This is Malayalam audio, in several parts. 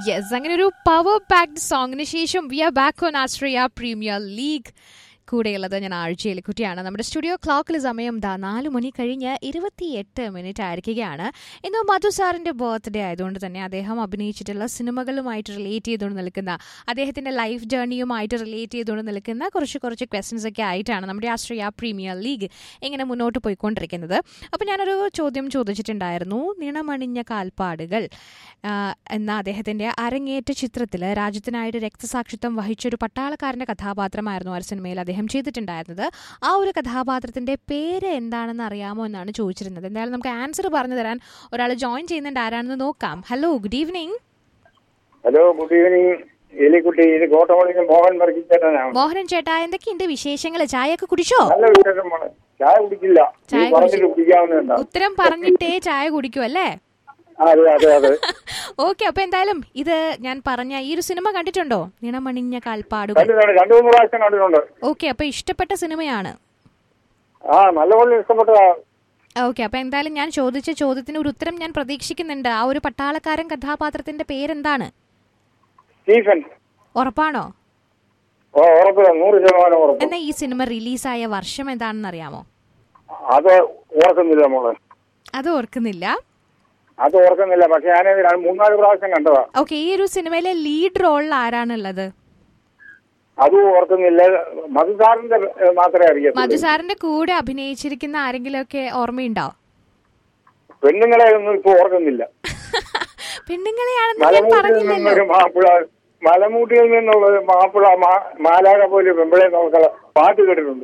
യെസ് അങ്ങനെ ഒരു പവർ പാക്ഡ് സോങ്ങിന് ശേഷം we are back on Austria premier league കൂടെയുള്ളത് ഞാൻ ആഴ്ചയിൽ കുട്ടിയാണ് നമ്മുടെ സ്റ്റുഡിയോ ക്ലോക്കിൽ സമയം ദാ നാല് മണി കഴിഞ്ഞ് ഇരുപത്തിയെട്ട് മിനിറ്റ് ആയിരിക്കുകയാണ് ഇന്ന് മധു സാറിന്റെ ബർത്ത്ഡേ ആയതുകൊണ്ട് തന്നെ അദ്ദേഹം അഭിനയിച്ചിട്ടുള്ള സിനിമകളുമായിട്ട് റിലേറ്റ് ചെയ്തുകൊണ്ട് നിൽക്കുന്ന അദ്ദേഹത്തിന്റെ ലൈഫ് ജേർണിയുമായിട്ട് റിലേറ്റ് ചെയ്തുകൊണ്ട് നിൽക്കുന്ന കുറച്ച് കുറച്ച് ക്വസ്റ്റ്യൻസ് ഒക്കെ ആയിട്ടാണ് നമ്മുടെ ആസ്ട്രിയ പ്രീമിയർ ലീഗ് ഇങ്ങനെ മുന്നോട്ട് പോയിക്കൊണ്ടിരിക്കുന്നത് അപ്പോൾ ഞാനൊരു ചോദ്യം ചോദിച്ചിട്ടുണ്ടായിരുന്നു നിണമണിഞ്ഞ കാൽപ്പാടുകൾ ആ, എന്ന അദ്ദേഹത്തിന്റെ അരങ്ങേറ്റ ചിത്രത്തിൽ രാജ്യത്തിനായിട്ട് രക്തസാക്ഷിത്വം വഹിച്ചൊരു പട്ടാളക്കാരന്റെ കഥാപാത്രമായിരുന്നു ആ ഒരു സിനിമയിൽ അദ്ദേഹം ചെയ്തിട്ടുണ്ടായിരുന്നത് ആ ഒരു കഥാപാത്രത്തിന്റെ പേര് എന്താണെന്ന് അറിയാമോ എന്നാണ് ചോദിച്ചിരുന്നത് എന്തായാലും നമുക്ക് ആൻസർ പറഞ്ഞു തരാൻ ഒരാൾ ജോയിൻ ചെയ്യുന്നുണ്ട് ആരാണെന്ന് നോക്കാം hello good evening hello good evening എലിക്കുട്ടി ഇത് കോട്ടമണിക്ക് മോഹൻ വർഗിച്ചേട്ടനാണ് മോഹനൻ ചേട്ടാ എന്തൊക്കെയുണ്ട് വിശേഷങ്ങൾ ചായയൊക്കെ കുടിച്ചോ നല്ല വിശേഷം മോളെ ചായ കുടിക്കില്ല നീ ചായ പറഞ്ഞിട്ട് കുടിക്കാവുന്നതാ ഉത്തരം പറഞ്ഞിട്ടേ ചായ കുടിക്കൂ അല്ലേ അതെ അതെ അതെ ഓക്കെ അപ്പൊ എന്തായാലും ഇത് ഞാൻ പറഞ്ഞ ഈ ഒരു സിനിമ കണ്ടിട്ടുണ്ടോ നിണമണിഞ്ഞ കാൽപ്പാടുകൾ കണ്ടിട്ടുണ്ട് രണ്ടു മൂന്ന് പ്രാവശ്യം കണ്ടിട്ടുണ്ട് ഓക്കെ അപ്പൊ ഇഷ്ടപ്പെട്ട സിനിമയാണ് ആ നല്ലപോലെ ഇഷ്ടപ്പെട്ടതാ ഓക്കെ അപ്പൊ എന്തായാലും ഞാൻ ചോദിച്ച ചോദ്യത്തിന് ഒരു ഉത്തരം ഞാൻ പ്രതീക്ഷിക്കുന്നുണ്ട് ആ ഒരു പട്ടാളക്കാരൻ കഥാപാത്രത്തിന്റെ പേരെന്താണ് സ്റ്റീഫൻ ഉറപ്പാണോ ഓ ഉറപ്പ് നൂറ് ശതമാനം ഉറപ്പ് എന്നാ ഈ സിനിമ റിലീസായ വർഷം എന്താണെന്ന് അറിയാമോ അത് ഓർക്കുന്നില്ല മോളെ അത് ഓർക്കുന്നില്ല അത് ഓർക്കുന്നില്ല പക്ഷെ ഞാൻ രണ്ട് മൂന്നാല് പ്രാവശ്യം കണ്ടതാ ഓക്കെ ഈ ഒരു സിനിമയിലെ ലീഡ് റോളിൽ ആരാണുള്ളത് അതും ഓർക്കുന്നില്ല മധുസാറിന്റെ ഏഹ്, മാത്രമേ അറിയത്തുള്ളൂ മധു സാറിന്റെ കൂടെ അഭിനയിച്ചിരിക്കുന്ന ആരെങ്കിലുമൊക്കെ ഓർമ്മയുണ്ടോ പെണ്ണുങ്ങളെ ഒന്നും ഇപ്പൊ ഓർക്കുന്നില്ല പെണ്ണുങ്ങളെയാണെന്ന് ഞാൻ മലമൂട്ടിൽ പറഞ്ഞില്ലല്ലോ നിന്നൊരു മാപ്പിള മലമൂട്ടിയിൽ നിന്നുള്ള ഒരു മാപ്പിള മാ- മാലാക പോലെ പെമ്പിളെ നമുക്ക് പാട്ട് കേട്ടിട്ടുണ്ട്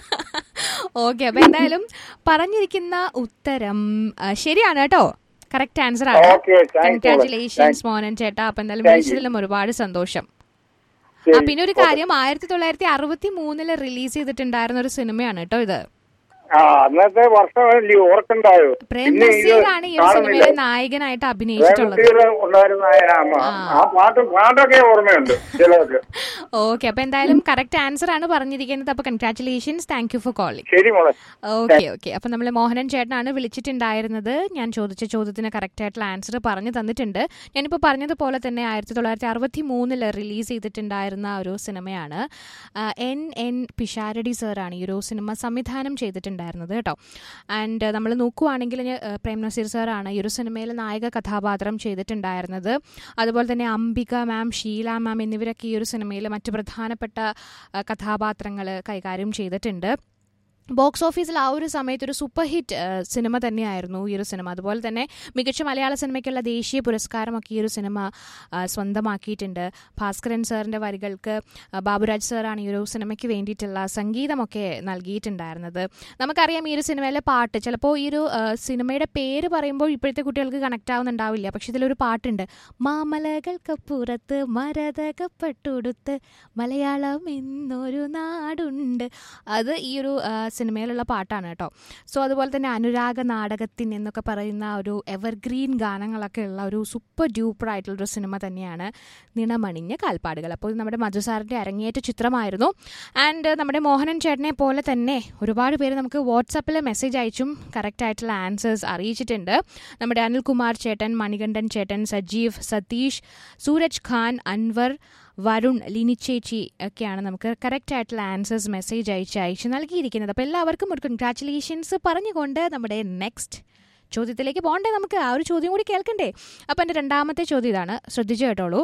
ഓക്കെ അപ്പൊ എന്തായാലും പറഞ്ഞിരിക്കുന്ന ഉത്തരം ആ, ശരിയാണ് കേട്ടോ കറക്റ്റ് ആൻസർ ആണ് Okay, thanks, മോളെ. Congratulations Thanks. മോഹനൻ ചേട്ടാ അപ്പൊ എന്തായാലും Thank you. വിളിച്ചതിലും ഒരുപാട് സന്തോഷം ആ ശരി. പിന്നെ ഒരു കാര്യം ആയിരത്തി തൊള്ളായിരത്തി അറുപത്തി മൂന്നില് റിലീസ് ചെയ്തിട്ടുണ്ടായിരുന്ന ഒരു സിനിമയാണ് കേട്ടോ ഇത് ആ അന്നത്തെ വർഷമല്ലേ ഓർക്കണ്ടായോ പ്രേം പിന്നെ ഇത് നസീറാണ് ഈ ഒരു കാണുന്നില്ല. സിനിമയിലെ നായകനായിട്ട് അഭിനയിച്ചിട്ടുള്ളത് പ്രേംനസീർ ഉണ്ടായിരുന്ന ആ- ആ- ആ പാട്ട് പാട്ടൊക്കെ ഓർമ്മയുണ്ട് ചിലതൊക്കെ ഓക്കെ അപ്പൊ എന്തായാലും കറക്റ്റ് ആൻസർ ആണ് പറഞ്ഞിരിക്കുന്നത് അപ്പൊ congratulations thank you for calling ശരി മോളെ ഓക്കെ ഓക്കെ അപ്പൊ നമ്മൾ മോഹനൻ ചേട്ടനാണ് വിളിച്ചിട്ടുണ്ടായിരുന്നത് ഞാൻ ചോദിച്ച ചോദ്യത്തിന് കറക്റ്റ് ആയിട്ടുള്ള ആൻസർ പറഞ്ഞു തന്നിട്ടുണ്ട് ഞാനിപ്പോൾ പറഞ്ഞതുപോലെ തന്നെ ആയിരത്തി തൊള്ളായിരത്തി അറുപത്തി മൂന്നില് റിലീസ് ചെയ്തിട്ടുണ്ടായിരുന്ന ഒരു സിനിമയാണ് ആ, എൻ എൻ പിഷാരടി സാറാണ് ഈ ഒരു സിനിമ സംവിധാനം ചെയ്തിട്ടുണ്ടായിരുന്നത് കേട്ടോ ആൻഡ് നമ്മൾ നോക്കുവാണെങ്കിൽ ഞാൻ, ആ, പ്രേം നസീർ സാറാണ് ഈ ഒരു സിനിമയിൽ നായക കഥാപാത്രം ചെയ്തിട്ടുണ്ടായിരുന്നത് അതുപോലെ തന്നെ അംബിക മാം ഷീല മാം എന്നിവരൊക്കെ ഈ ഒരു സിനിമയിൽ മറ്റ് പ്രധാനപ്പെട്ട കഥാപാത്രങ്ങൾ കൈകാര്യം ചെയ്തിട്ടുണ്ട് ബോക്സ് ഓഫീസിൽ ആ ഒരു സമയത്ത് ഒരു സൂപ്പർ ഹിറ്റ് ആ, സിനിമ തന്നെയായിരുന്നു ഈ ഒരു സിനിമ അതുപോലെ തന്നെ മികച്ച മലയാള സിനിമയ്ക്കുള്ള ദേശീയ പുരസ്കാരമൊക്കെ ഈ ഒരു സിനിമ ആ, സ്വന്തമാക്കിയിട്ടുണ്ട് ഭാസ്കരൻ സാറിൻ്റെ വരികൾക്ക് ആ, ബാബുരാജ് സാറാണ് ഈ ഒരു സിനിമയ്ക്ക് വേണ്ടിയിട്ടുള്ള സംഗീതമൊക്കെ നൽകിയിട്ടുണ്ടായിരുന്നത് നമുക്കറിയാം ഈ ഒരു സിനിമയിലെ പാട്ട് ചിലപ്പോൾ ഈ ഒരു ആ, സിനിമയുടെ പേര് പറയുമ്പോൾ ഇപ്പോഴത്തെ കുട്ടികൾക്ക് കണക്ട് ആവുന്നുണ്ടാവില്ല പക്ഷെ ഇതിലൊരു പാട്ടുണ്ട് മാമലകൾക്കപ്പുറത്ത് മരതകപ്പെട്ടുടുത്ത് മലയാളം എന്നൊരു നാടുണ്ട് അത് ഈ ഒരു ആ, സിനിമയിലുള്ള പാട്ടാണ് കേട്ടോ സോ അതുപോലെ തന്നെ അനുരാഗ നാടകത്തിൻ എന്നൊക്കെ പറയുന്ന ഒരു എവർഗ്രീൻ ഗാനങ്ങളൊക്കെ ഉള്ള ഒരു സൂപ്പർ ഡ്യൂപ്പർ ആയിട്ടുള്ളൊരു സിനിമ തന്നെയാണ് നിണമണിഞ്ഞ കാൽപ്പാടുകൾ അപ്പോൾ ഇത് നമ്മുടെ മധു സാറിൻ്റെ അരങ്ങേറ്റ ചിത്രമായിരുന്നു ആൻഡ് നമ്മുടെ മോഹനൻ ചേട്ടനെ പോലെ തന്നെ ഒരുപാട് പേര് നമുക്ക് വാട്സാപ്പിൽ മെസ്സേജ് അയച്ചും കറക്റ്റ് ആയിട്ടുള്ള ആൻസേഴ്സ് അറിയിച്ചിട്ടുണ്ട് നമ്മുടെ അനിൽകുമാർ ചേട്ടൻ മണികണ്ഠൻ ചേട്ടൻ സജീവ് സതീഷ് സൂരജ് ഖാൻ അൻവർ വരുൺ ലിനിച്ചേച്ചി ഒക്കെയാണ് നമുക്ക് കറക്റ്റ് ആയിട്ടുള്ള ആൻസേഴ്സ് മെസ്സേജ് അയച്ച് അയച്ച് നൽകിയിരിക്കുന്നത് അപ്പോൾ എല്ലാവർക്കും ഒരു കൺഗ്രാറ്റുലേഷൻസ് പറഞ്ഞുകൊണ്ട് നമ്മുടെ നെക്സ്റ്റ് ചോദ്യത്തിലേക്ക് പോകണ്ടേ നമുക്ക് ആ ഒരു ചോദ്യം കൂടി കേൾക്കണ്ടേ അപ്പോൾ എൻ്റെ രണ്ടാമത്തെ ചോദ്യം ഇതാണ് ശ്രദ്ധിച്ചു കേട്ടോളൂ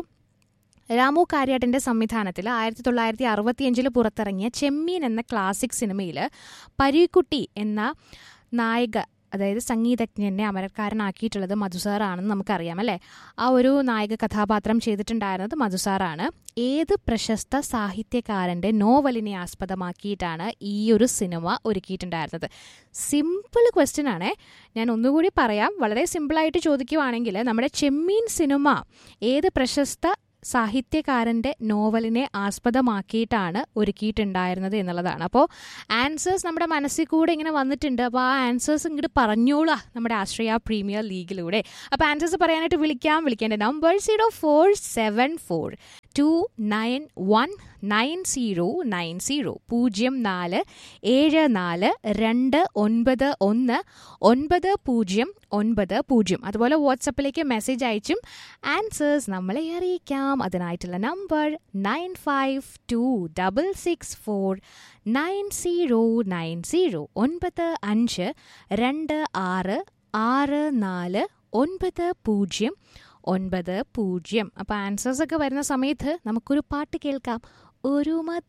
രാമു കാര്യാട്ടിൻ്റെ സംവിധാനത്തിൽ ആയിരത്തി തൊള്ളായിരത്തി അറുപത്തിയഞ്ചിൽ പുറത്തിറങ്ങിയ ചെമ്മീൻ എന്ന ക്ലാസിക് സിനിമയിൽ പരീക്കുട്ടി എന്ന നായിക അതായത് സംഗീതജ്ഞനെ അമരക്കാരനാക്കിയിട്ടുള്ളത് മധുസാറാണെന്ന് നമുക്കറിയാം അല്ലേ ആ ഒരു നായക കഥാപാത്രം ചെയ്തിട്ടുണ്ടായിരുന്നത് മധുസാറാണ് ഏത് പ്രശസ്ത സാഹിത്യകാരൻ്റെ നോവലിനെ ആസ്പദമാക്കിയിട്ടാണ് ഈ ഒരു സിനിമ ഒരുക്കിയിട്ടുണ്ടായിരുന്നത് സിമ്പിൾ ക്വസ്റ്റ്യൻ ആണേ ഞാൻ ഒന്നുകൂടി പറയാം വളരെ സിമ്പിളായിട്ട് ചോദിക്കുവാണെങ്കിൽ നമ്മുടെ ചെമ്മീൻ സിനിമ ഏത് പ്രശസ്ത സാഹിത്യകാരൻ്റെ നോവലിനെ ആസ്പദമാക്കിയിട്ടാണ് ഒരുക്കിയിട്ടുണ്ടായിരുന്നത് എന്നുള്ളതാണ് അപ്പോൾ ആൻസേഴ്സ് നമ്മുടെ മനസ്സിൽ കൂടെ ഇങ്ങനെ വന്നിട്ടുണ്ട് അപ്പോൾ ആ ആൻസേഴ്സ് ഇങ്ങോട്ട് പറഞ്ഞോളാ നമ്മുടെ ആശ്രയ പ്രീമിയർ ലീഗിലൂടെ അപ്പോൾ ആൻസേഴ്സ് പറയാനായിട്ട് വിളിക്കാം വിളിക്കേണ്ട number zero four seven four two nine one nine zero nine zero പൂജ്യം നാല് ഏഴ് നാല് രണ്ട് ഒൻപത് ഒന്ന് ഒൻപത് പൂജ്യം ഒൻപത് പൂജ്യം അതുപോലെ വാട്സപ്പിലേക്ക് മെസ്സേജ് അയച്ചും ആൻസേഴ്സ് നമ്മളെ അറിയിക്കാം അതിനായിട്ടുള്ള number nine five two double six four nine zero nine zero ഒൻപത് അഞ്ച് രണ്ട് ആറ് ആറ് നാല് ഒൻപത് പൂജ്യം ഒൻപത് പൂജ്യം അപ്പോൾ ആൻസേഴ്സ് ഒക്കെ വരുന്ന സമയത്ത് നമുക്കൊരു പാട്ട് കേൾക്കാം ഒരു മധു